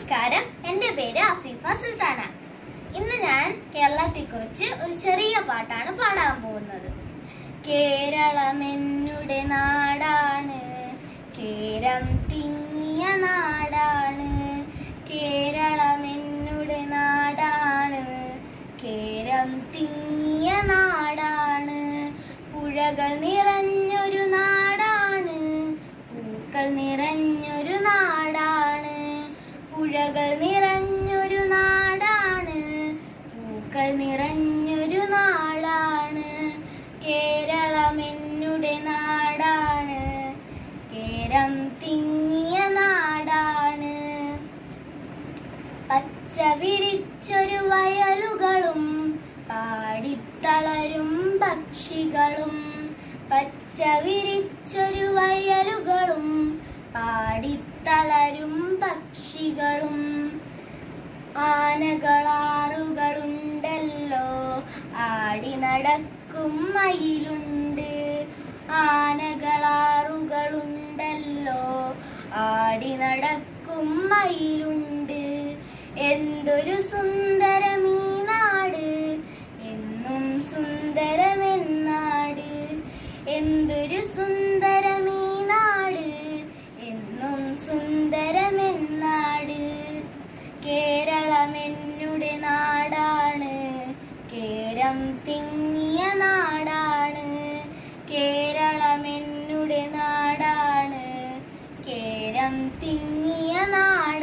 നമസ്കാരം എൻ്റെ പേര് അഫീഫ സുൽത്താന ഇന്ന് ഞാൻ കേരളത്തെക്കുറിച്ച് ഒരു ചെറിയ പാട്ടാണ് പാടാൻ പോകുന്നത് കേരളമെന്നുടെ നാടാണ് കേരം തിങ്ങിയ നാടാണ് കേരളമെന്നുടെ നാടാണ് കേരം തിങ്ങിയ നാടാണ് പുഴകൾ നിറഞ്ഞൊരു നാടാണ് പൂക്കൾ നിറഞ്ഞൊരു നാടാണ് പുഴകൾ നിറഞ്ഞൊരു നാടാണ് പൂക്കൾ നിറഞ്ഞൊരു നാടാണ് കേരളമെന്നുടെ നാടാണ് കേരം തിങ്ങിയ നാടാണ് പച്ച വിരിച്ചൊരു വയലുകളും പാടിത്തളരും പക്ഷികളും പച്ച വിരിച്ചൊരു വയലുകളും പാടിത്തളരും പക്ഷികളും ആനകളാറുകളുണ്ടല്ലോ ആടി നടക്കും മയിലുണ്ട് ആനകളാറുകളുണ്ടല്ലോ ആടി നടക്കും മയിലുണ്ട് എന്തൊരു സുന്ദരമീ നാട് എന്നും സുന്ദരമെന്നാട് എന്തൊരു സുന്ദരമീ നാട് എന്നും സുന്ദരമെന്നാട് കേരളമെന്നുടെ നാടാണ് കേരം തിങ്ങിയ നാടാണ് കേരളമെന്നുടെ നാടാണ് കേരം തിങ്ങിയ നാടാണ്